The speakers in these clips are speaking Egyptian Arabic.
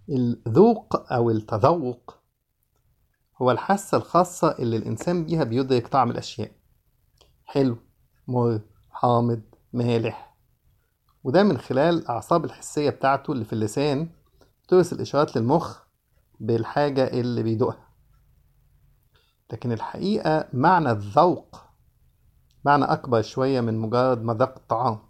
الذوق أو التذوق هو الحاسة الخاصة اللي الإنسان بيها بيدرك طعم الأشياء حلو مر حامض مالح وده من خلال الأعصاب الحسية بتاعته اللي في اللسان بترسل إشارات للمخ بالحاجة اللي بيدوقها لكن الحقيقة معنى الذوق معنى أكبر شوية من مجرد مذاق الطعام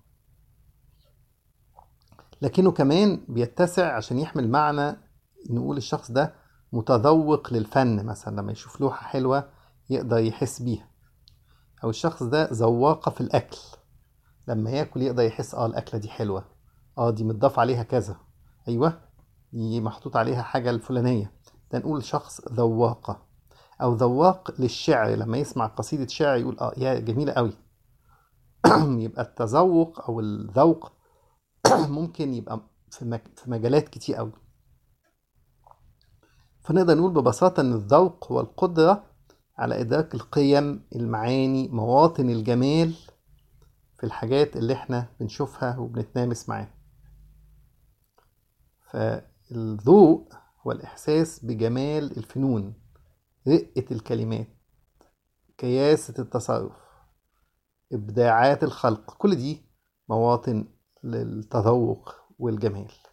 لكنه كمان بيتسع عشان يحمل معنى نقول الشخص ده متذوق للفن مثلا لما يشوف لوحة حلوة يقدر يحس بيها أو الشخص ده ذواقة في الأكل لما ياكل يقدر يحس اه الأكلة دي حلوة اه دي متضاف عليها كذا أيوة دي محطوط عليها حاجة الفلانية ده نقول شخص ذواقة أو ذواق للشعر لما يسمع قصيدة شعر يقول اه يا جميلة قوي يبقى التذوق أو الذوق ممكن يبقى في مك- في مجالات كتير قوي فنقدر نقول ببساطة إن الذوق هو القدرة على إدراك القيم المعاني مواطن الجمال في الحاجات اللي إحنا بنشوفها وبنتنامس معاها فالذوق هو الإحساس بجمال الفنون رقة الكلمات كياسة التصرف إبداعات الخلق كل دي مواطن للتذوق والجمال